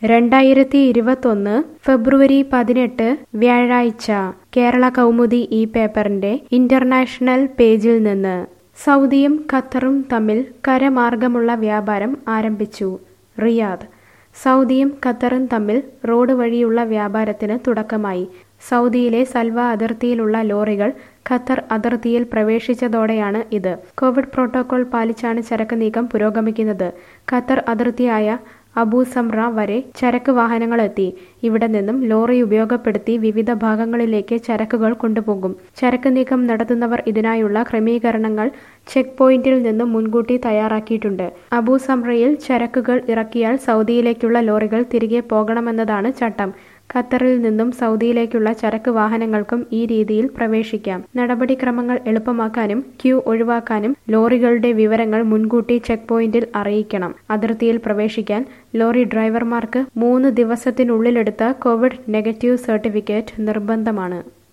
രണ്ടായിരത്തി ഇരുപത്തൊന്ന് ഫെബ്രുവരി പതിനെട്ട് വ്യാഴാഴ്ച കേരള കൗമുദി ഈ പേപ്പറിന്റെ ഇന്റർനാഷണൽ പേജിൽ നിന്ന് സൗദിയും ഖത്തറും തമ്മിൽ കരമാർഗമുള്ള വ്യാപാരം ആരംഭിച്ചു റിയാദ് സൗദിയും ഖത്തറും തമ്മിൽ റോഡ് വഴിയുള്ള വ്യാപാരത്തിന് തുടക്കമായി സൗദിയിലെ സൽവ അതിർത്തിയിലുള്ള ലോറികൾ ഖത്തർ അതിർത്തിയിൽ പ്രവേശിച്ചതോടെയാണ് ഇത് കോവിഡ് പ്രോട്ടോകോൾ പാലിച്ചാണ് ചരക്ക് നീക്കം പുരോഗമിക്കുന്നത് ഖത്തർ അതിർത്തിയായ അബൂ സംറ വരെ ചരക്ക് വാഹനങ്ങളെത്തി ഇവിടെ നിന്നും ലോറി ഉപയോഗപ്പെടുത്തി വിവിധ ഭാഗങ്ങളിലേക്ക് ചരക്കുകൾ കൊണ്ടുപോകും ചരക്ക് നീക്കം നടത്തുന്നവർ ഇതിനായുള്ള ക്രമീകരണങ്ങൾ ചെക്ക് പോയിന്റിൽ നിന്നും മുൻകൂട്ടി തയ്യാറാക്കിയിട്ടുണ്ട് അബൂ സംറയിൽ ചരക്കുകൾ ഇറക്കിയാൽ സൗദിയിലേക്കുള്ള ലോറികൾ തിരികെ പോകണമെന്നതാണ് ചട്ടം ഖത്തറിൽ നിന്നും സൗദിയിലേക്കുള്ള ചരക്ക് വാഹനങ്ങൾക്കും ഈ രീതിയിൽ പ്രവേശിക്കാം നടപടിക്രമങ്ങൾ എളുപ്പമാക്കാനും ക്യൂ ഒഴിവാക്കാനും ലോറികളുടെ വിവരങ്ങൾ മുൻകൂട്ടി ചെക്ക് പോയിന്റിൽ അറിയിക്കണം അതിർത്തിയിൽ പ്രവേശിക്കാൻ ലോറി ഡ്രൈവർമാർക്ക് മൂന്ന് ദിവസത്തിനുള്ളിലെടുത്ത കോവിഡ് നെഗറ്റീവ് സർട്ടിഫിക്കറ്റ് നിർബന്ധമാണ്